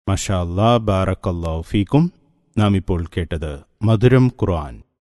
മഷാ അല്ലാ ബാറക്കല്ലാ ഫീക്കും നാം ഇപ്പോൾ കേട്ടത് മധുരം ഖുർആൻ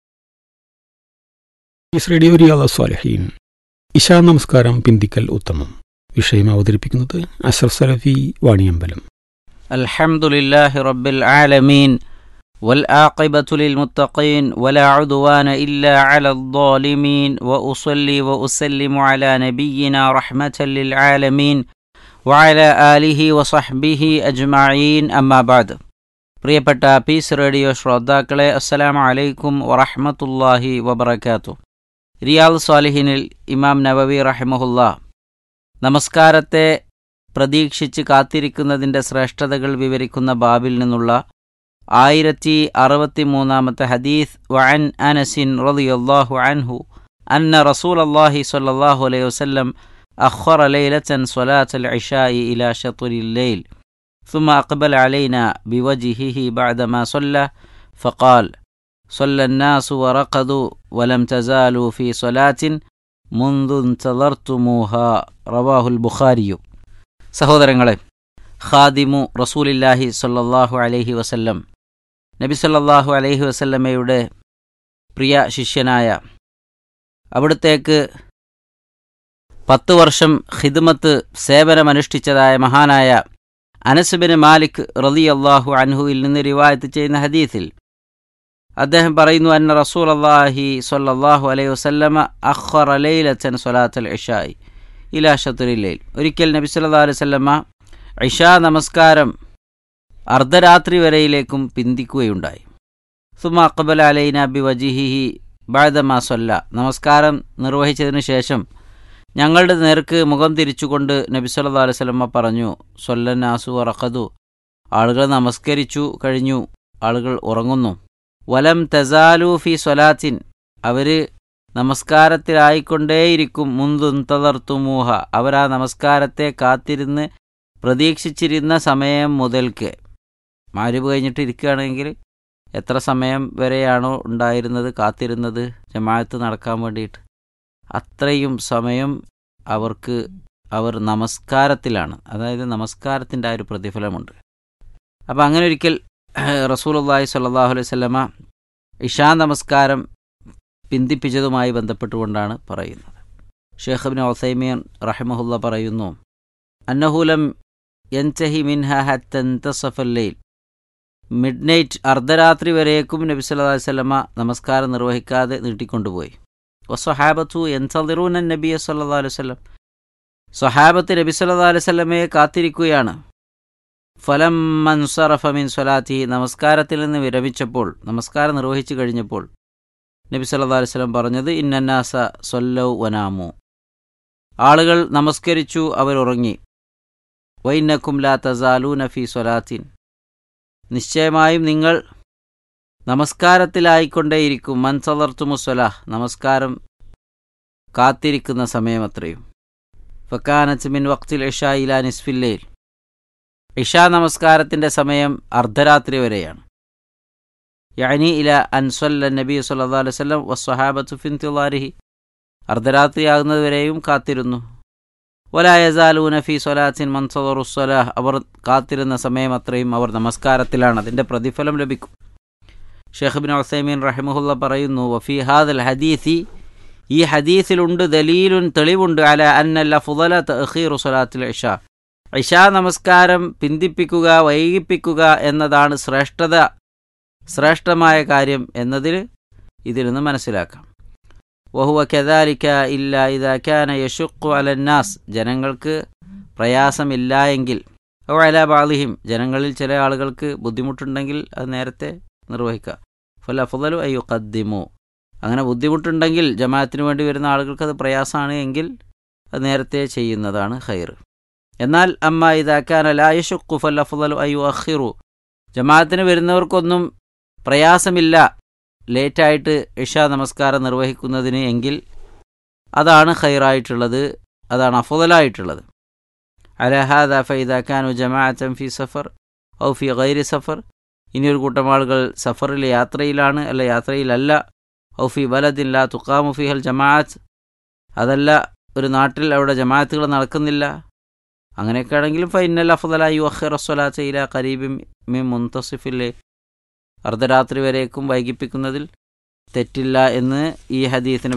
ഇസ് റേഡിയോ റിയാദ സ്വാലഹീൻ ഇശാ നമസ്കാരം പിന്തിക്കൽ ഉത്തമം വിഷയം അവതരിപ്പിക്കുന്നത് അഷർ സലഫി വാണിയമ്പലം الحمد لله رب العالمين والعاقبة للمتقين ولا عدوان إلا على الظالمين وأصلي وأسلم على نبينا رحمة للعالمين وعلى آله وصحبه أجمعين أما بعد പ്രിയപ്പെട്ട പീസ് റേഡിയോ ശ്രോതാക്കളെ അസ്സലാമു അലൈക്കും വറഹ്മത്തുള്ളാഹി വബറകാതുഹു റിയാദ് സ്വാലിഹിനിൽ ഇമാം നവവി റഹിമഹുല്ല നമസ്കാരത്തെ പ്രതീക്ഷിച്ച് കാത്തിരിക്കുന്നതിൻ്റെ ശ്രേഷ്ഠതകൾ വിവരിക്കുന്ന ബാബിൽ നിന്നുള്ള ആയിരത്തി അറുപത്തി മൂന്നാമത്തെ ഹദീസ് വഅൻ അനസിൻ റളിയല്ലാഹു അൻഹു അന്ന റസൂൽ അള്ളാഹി സ്വല്ലല്ലാഹു അലൈഹി വസല്ലം أخر ليلة صلاة العشاء إلى شطر الليل ثم أقبل علينا بوجهه بعدما صلى فقال صلى الناس ورقدوا ولم تزالوا في صلاة منذ انتظرتموها رواه البخاري സഹോദരങ്ങളെ ഖാദിമു റസൂലില്ലാഹി സല്ലല്ലാഹു അലൈഹി വസല്ലം നബി സല്ലല്ലാഹു അലൈഹി വസല്ലമയുടെ പ്രിയ ശിഷ്യനായ അവിടുത്തേക്ക് പത്ത് വർഷം ഖിദ്മത്ത് സേവനമനുഷ്ഠിച്ചതായ മഹാനായ അനസുബിന് മാലിക് റളിയല്ലാഹു അൻഹുവിൽ നിന്ന് റിവായത്ത് ചെയ്യുന്ന ഹദീസിൽ അദ്ദേഹം പറയുന്നു അന്ന റസൂൽ അള്ളാഹി സല്ലല്ലാഹു അലൈഹി വസല്ലമ അഖറ ലൈലത്തൻ സ്വലാത്തൽ ഇഷായി ഇലാ ഷത്തുരില്ലയിൽ ഒരിക്കൽ നബി സല്ലല്ലാഹു അലൈഹി വസല്ലമ ഇഷാ നമസ്കാരം അർദ്ധരാത്രി വരെയിലേക്കും പിന്തിക്കുകയുണ്ടായി സുമ അക്ബൽ അലൈന ബി വജിഹിഹി ബാദമാ സൊല്ല നമസ്കാരം നിർവഹിച്ചതിനു ശേഷം ഞങ്ങളുടെ നേർക്ക് മുഖം തിരിച്ചുകൊണ്ട് നബി സല്ലല്ലാഹു അലൈഹി വസല്ലമ പറഞ്ഞു സൊല്ലനാസു വറഖദു ആളുകൾ നമസ്കരിച്ചു കഴിഞ്ഞു ആളുകൾ ഉറങ്ങുന്നു വലം തസാലു ഫി സ്വലാത്തിൻ അവര് നമസ്കാരത്തിലായിക്കൊണ്ടേയിരിക്കും മുന്തുന്തതർത്തുമൂഹ അവർ ആ നമസ്കാരത്തെ കാത്തിരുന്ന് പ്രതീക്ഷിച്ചിരുന്ന സമയം മുതൽക്ക് മാരിബ് കഴിഞ്ഞിട്ട് ഇരിക്കുകയാണെങ്കിൽ എത്ര സമയം വരെയാണോ ഉണ്ടായിരുന്നത് കാത്തിരുന്നത് ജമാഅത്ത് നടക്കാൻ വേണ്ടിയിട്ട് അത്രയും സമയം അവർക്ക് അവർ നമസ്കാരത്തിലാണ് അതായത് നമസ്കാരത്തിൻ്റെ ആ ഒരു പ്രതിഫലമുണ്ട് അപ്പോൾ അങ്ങനെ ഒരിക്കൽ റസൂലുള്ളാഹി സ്വല്ലല്ലാഹു അലൈഹി വസല്ലമ ഇഷാ നമസ്കാരം പിന്തിപ്പിച്ചതുമായി ബന്ധപ്പെട്ടുകൊണ്ടാണ് പറയുന്നത് ഷേഖ് ബിൻ ഒസൈമിയൻ റഹിമഹുല്ല പറയുന്നു അന്നഹുലം യൻചഹി മിൻഹ ഹത്തൻതസഫല്ലയിൽ മിഡ് നൈറ്റ് അർദ്ധരാത്രി വരേക്കും നബി സല്ലല്ലാഹു അലൈഹി വസല്ലമ നമസ്കാരം നിർവഹിക്കാതെ നീട്ടിക്കൊണ്ടുപോയി വസ്വഹാബത്തു എൻസദിറൂൻ നബിയ സല്ലല്ലാഹു അലൈഹി വസല്ലം സ്വഹാബത്ത് നബി സല്ലല്ലാഹു അലൈഹി വസല്ലമയെ കാത്തിരിക്കുകയാണ് ഫലം മൻസറഫ മിൻ സ്വലാത്തി നമസ്കാരത്തിൽ നിന്ന് വിരമിച്ചപ്പോൾ നമസ്കാരം നിർവഹിച്ചു കഴിഞ്ഞപ്പോൾ നബി സല്ലല്ലാഹു അലൈഹി വസല്ലം പറഞ്ഞത് ഇന്നന്നാസ സൊല്ലൗ വനാമു ആളുകൾ നമസ്കരിച്ചു അവരുറങ്ങി വൈനക്കും ലാ തസാലൂന ഫി സ്വലാത്തിൻ നിശ്ചയമായും നിങ്ങൾ നമസ്കാരത്തിലായിക്കൊണ്ടേയിരിക്കും മൻസലർത്തുമുസ്വലാഹ് നമസ്കാരം കാത്തിരിക്കുന്ന സമയമത്രയും ഫക്കാനത്ത് മിൻ വക്തിൽ ഇഷ ഇല നിസ്ഫില്ലയിൽ ഇഷാ നമസ്കാരത്തിൻ്റെ സമയം അർദ്ധരാത്രി വരെയാണ് യഅനി ഇല അൻസല്ല നബി സല്ലല്ലാഹു അലൈഹി വസല്ലം വസ്വഹാബത്തു ഫിൻതിളാരിഹി അർദ്ധരാത്രിയാകുന്നത് വരെയും കാത്തിരുന്നു വലായസാലൂന ഫി സ്വലാത്തിൻ മൻസദറുസ്വലാഹ് അവർ കാത്തിരുന്ന സമയം അത്രയും അവർ നമസ്കാരത്തിലാണ് അതിൻ്റെ പ്രതിഫലം ലഭിക്കും ഷെയ്ഖ് ബിൻ ഉസൈമീൻ റഹിമുല്ല പറയുന്നു വഫി ഹാദൽ ഹദീസി ഈ ഹദീസിലുണ്ട് ദലീലുൻ തെളിവുണ്ട് അല അന്നല്ല ഫുദല തഖീറു സ്വലാത്തിൽ ഇഷ ഇഷാ നമസ്കാരം പിന്തിപ്പിക്കുക വൈകിപ്പിക്കുക എന്നതാണ് ശ്രേഷ്ഠത ശ്രേഷ്ഠമായ കാര്യം എന്നതിൽ ഇതിൽ നിന്ന് മനസ്സിലാക്കാം വഹുവ കദാലിക്ക ഇല്ല ഇതാ ക്യാന യഷുക്കു അലന്നാസ് ജനങ്ങൾക്ക് പ്രയാസമില്ല എങ്കിൽ ഓ അല ബാലിഹിം ജനങ്ങളിൽ ചില ആളുകൾക്ക് ബുദ്ധിമുട്ടുണ്ടെങ്കിൽ അത് നേരത്തെ നിർവഹിക്കുക ഫല ഫുദലു അയ്യു കദ്ദിമു അങ്ങനെ ബുദ്ധിമുട്ടുണ്ടെങ്കിൽ ജമാഅത്തിന് വേണ്ടി വരുന്ന ആളുകൾക്ക് അത് പ്രയാസമാണ് എങ്കിൽ അത് നേരത്തെ ചെയ്യുന്നതാണ് ഖൈർ എന്നാൽ അമ്മ ഇതാക്കാൻ ലായഷുക്കു ഫല്ല ഫുദലു അയ്യു അഖിറു ജമാഅത്തിന് വരുന്നവർക്കൊന്നും പ്രയാസമില്ല ലേറ്റായിട്ട് ഇഷ നമസ്കാരം നിർവഹിക്കുന്നതിന് എങ്കിൽ അതാണ് ഖൈറായിട്ടുള്ളത് അതാണ് അഫുദലായിട്ടുള്ളത് അലഹാദ ഫൈദാക്കാനു ജമാഅത്തൻ ഫി സഫർ ഔ ഫി ഗൈരി സഫർ ഇനിയൊരു കൂട്ടം ആളുകൾ സഫറിൽ യാത്രയിലാണ് അല്ല യാത്രയിലല്ല ഔ ഫി ബലദിൻ ലാ തുക്കാമു ഫിഹൽ ജമാഅത്ത് അതല്ല ഒരു നാട്ടിൽ അവിടെ ജമാഅത്തുകൾ നടക്കുന്നില്ല അങ്ങനെയൊക്കെ ആണെങ്കിലും ഫൈനൽ അഫ്ദലായി അഖിറ സ്വലാത്ത ഇല കരീബി മി മുന്തസിഫിലെ അർദ്ധരാത്രി വരേക്കും വൈകിപ്പിക്കുന്നതിൽ തെറ്റില്ല എന്ന് ഈ ഹദീസിനെ